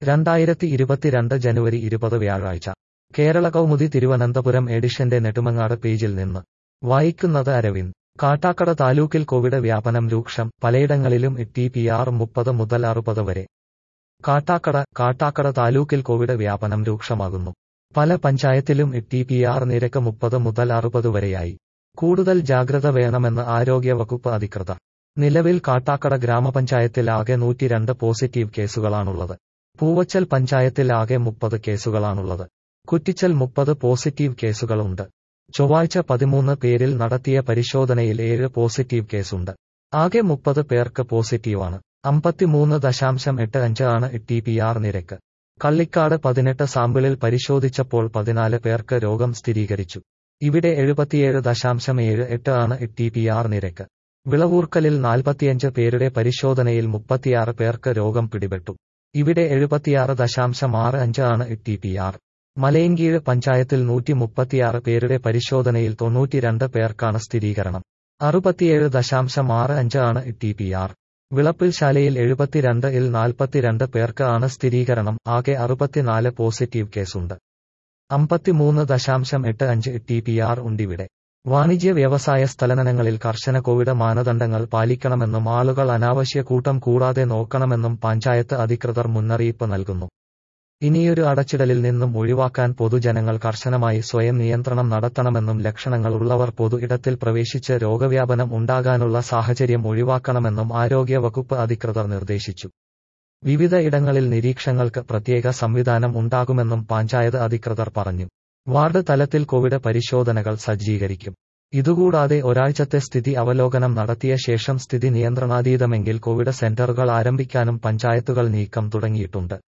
രണ്ടായിരത്തി ഇരുപത്തിരണ്ട് ജനുവരി ഇരുപത് വ്യാഴാഴ്ച കേരള കൗമുദി തിരുവനന്തപുരം എഡിഷന്റെ നെടുമങ്ങാട് പേജിൽ നിന്ന് വായിക്കുന്നത് അരവിന്ദ് കാട്ടാക്കട താലൂക്കിൽ കോവിഡ് വ്യാപനം രൂക്ഷം പലയിടങ്ങളിലും ടി പി ആർ മുപ്പത് മുതൽ അറുപത് വരെ കാട്ടാക്കട കാട്ടാക്കട താലൂക്കിൽ കോവിഡ് വ്യാപനം രൂക്ഷമാകുന്നു പല പഞ്ചായത്തിലും ടി പി ആർ നിരക്ക് മുപ്പത് മുതൽ അറുപത് വരെയായി കൂടുതൽ ജാഗ്രത വേണമെന്ന് ആരോഗ്യ വകുപ്പ് അധികൃതർ നിലവിൽ കാട്ടാക്കട ഗ്രാമപഞ്ചായത്തിൽ ആകെ നൂറ്റിരണ്ട് പോസിറ്റീവ് കേസുകളാണുള്ളത് പൂവച്ചൽ പഞ്ചായത്തിൽ ആകെ മുപ്പത് കേസുകളാണുള്ളത് കുറ്റിച്ചൽ മുപ്പത് പോസിറ്റീവ് കേസുകളുണ്ട് ചൊവ്വാഴ്ച പതിമൂന്ന് പേരിൽ നടത്തിയ പരിശോധനയിൽ ഏഴ് പോസിറ്റീവ് കേസുണ്ട് ആകെ മുപ്പത് പേർക്ക് പോസിറ്റീവാണ് അമ്പത്തിമൂന്ന് ദശാംശം എട്ട് അഞ്ച് ആണ് ടി പി ആർ നിരക്ക് കള്ളിക്കാട് പതിനെട്ട് സാമ്പിളിൽ പരിശോധിച്ചപ്പോൾ പതിനാല് പേർക്ക് രോഗം സ്ഥിരീകരിച്ചു ഇവിടെ എഴുപത്തിയേഴ് ദശാംശം ഏഴ് എട്ട് ആണ് ടി പി ആർ നിരക്ക് വിളവൂർക്കലിൽ നാൽപ്പത്തിയഞ്ച് പേരുടെ പരിശോധനയിൽ മുപ്പത്തിയാറ് പേർക്ക് രോഗം പിടിപെട്ടു ഇവിടെ എഴുപത്തിയാറ് ദശാംശം ആറ് അഞ്ച് ആണ് ടി പി ആർ മലയൻകീഴ് പഞ്ചായത്തിൽ നൂറ്റി മുപ്പത്തിയാറ് പേരുടെ പരിശോധനയിൽ തൊണ്ണൂറ്റിരണ്ട് പേർക്കാണ് സ്ഥിരീകരണം അറുപത്തിയേഴ് ദശാംശം ആറ് അഞ്ച് ആണ് ടി പി ആർ വിളപ്പിൽ ശാലയിൽ എഴുപത്തിരണ്ട് ഇൽ നാൽപ്പത്തിരണ്ട് പേർക്ക് ആണ് സ്ഥിരീകരണം ആകെ അറുപത്തിനാല് പോസിറ്റീവ് കേസുണ്ട് അമ്പത്തിമൂന്ന് ദശാംശം എട്ട് അഞ്ച് ടി പി ആർ ഉണ്ടിവിടെ വാണിജ്യ വ്യവസായ സ്ഥലനങ്ങളിൽ കർശന കോവിഡ് മാനദണ്ഡങ്ങൾ പാലിക്കണമെന്നും ആളുകൾ അനാവശ്യ കൂട്ടം കൂടാതെ നോക്കണമെന്നും പഞ്ചായത്ത് അധികൃതർ മുന്നറിയിപ്പ് നൽകുന്നു ഇനിയൊരു അടച്ചിടലിൽ നിന്നും ഒഴിവാക്കാൻ പൊതുജനങ്ങൾ കർശനമായി സ്വയം നിയന്ത്രണം നടത്തണമെന്നും ലക്ഷണങ്ങൾ ഉള്ളവർ പൊതു ഇടത്തിൽ പ്രവേശിച്ച് രോഗവ്യാപനം ഉണ്ടാകാനുള്ള സാഹചര്യം ഒഴിവാക്കണമെന്നും ആരോഗ്യ വകുപ്പ് അധികൃതർ നിർദ്ദേശിച്ചു വിവിധ ഇടങ്ങളിൽ നിരീക്ഷങ്ങൾക്ക് പ്രത്യേക സംവിധാനം ഉണ്ടാകുമെന്നും പഞ്ചായത്ത് അധികൃതർ പറഞ്ഞു വാർഡ് തലത്തിൽ കോവിഡ് പരിശോധനകൾ സജ്ജീകരിക്കും ഇതുകൂടാതെ ഒരാഴ്ചത്തെ സ്ഥിതി അവലോകനം നടത്തിയ ശേഷം സ്ഥിതി നിയന്ത്രണാതീതമെങ്കിൽ കോവിഡ് സെന്ററുകൾ ആരംഭിക്കാനും പഞ്ചായത്തുകൾ നീക്കം തുടങ്ങിയിട്ടുണ്ട്